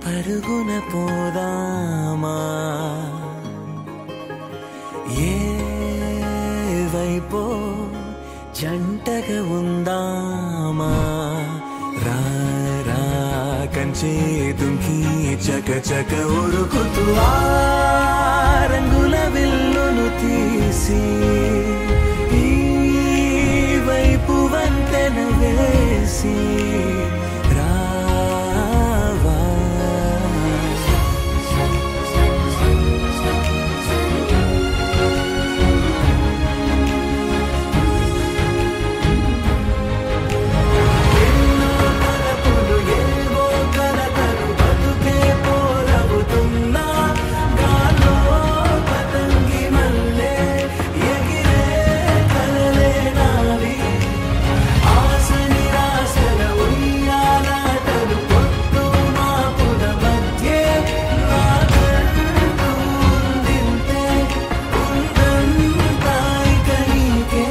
పరుగున పోదామా ఏ వైపో జంటగా ఉందామా రా రా కంచే దుంకి చక చక ఉరుకుతూ ఆ రంగుల విల్లును తీసి ఈ వైపు వంతెన వేసి రావా ఎన్నో తలపులు ఏవో కలతలు బతుకే పోలవుతున్నా గాల్లో పతంగి మల్లె ఎగిరే కలలే నావి ఆశ నిరాశల ఉయ్యాలాటలు పొత్తు మాపుల మధ్య నాకంటూ ఉందింతే ఉందంతా ఇక నీకే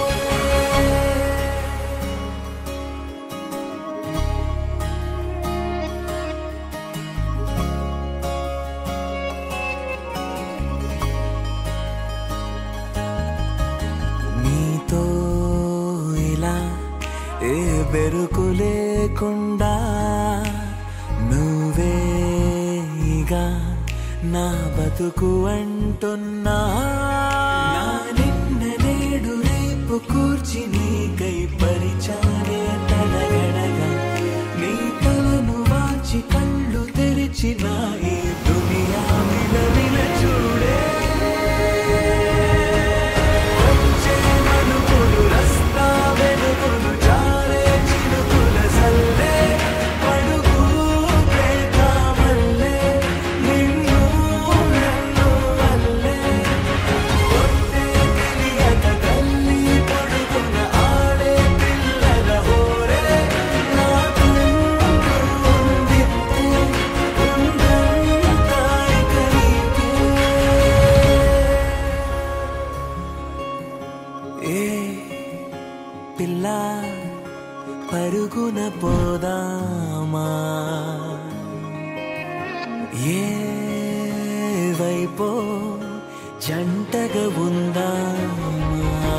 నీతో ఇలా ఏ బెరుకు లేకుండా నువ్వేగా నా బతుకు అంటున్నా నా నిన్న నేడు రేపు కూర్చి నీకై పరిచానే తడగడగా నీ తలను వాచి కళ్ళు తెరిచిన ఈ దునియా విలవిల చూడే వచ్చే మలుపులు రస్తా వెలుగులు జారే చినుకుల సల్లే పడుగు ప్రేత మల్లె నిన్ను నన్ను వల్లే కొట్టే తెలియక తల్లి పడుకున్న ఆడే పిల్లల హోరే నాకు ఉందిత్తే ఉందంతా ఇక నీకే ఏ పిల్ల పరుగున పోదామా ఏ వైపో జంటగా ఉందామా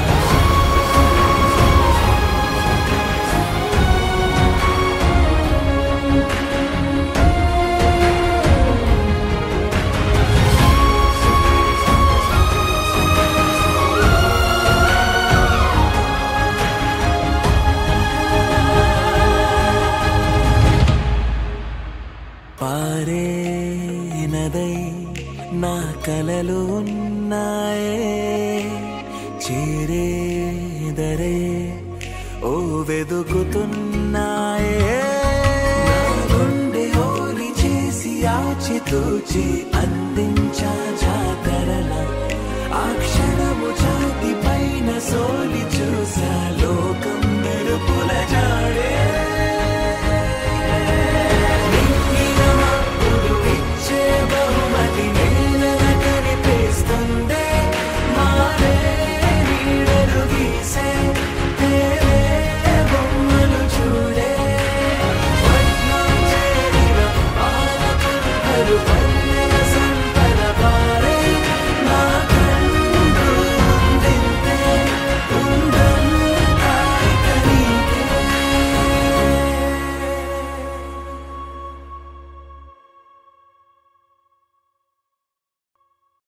పారే నదై నా కలలు ఉన్నాయే చేరేదరే ఓ వెదుకుతున్నాయే నా గుండె హోలి చేసి ఆచితూచి అందించా జాతరల ఆ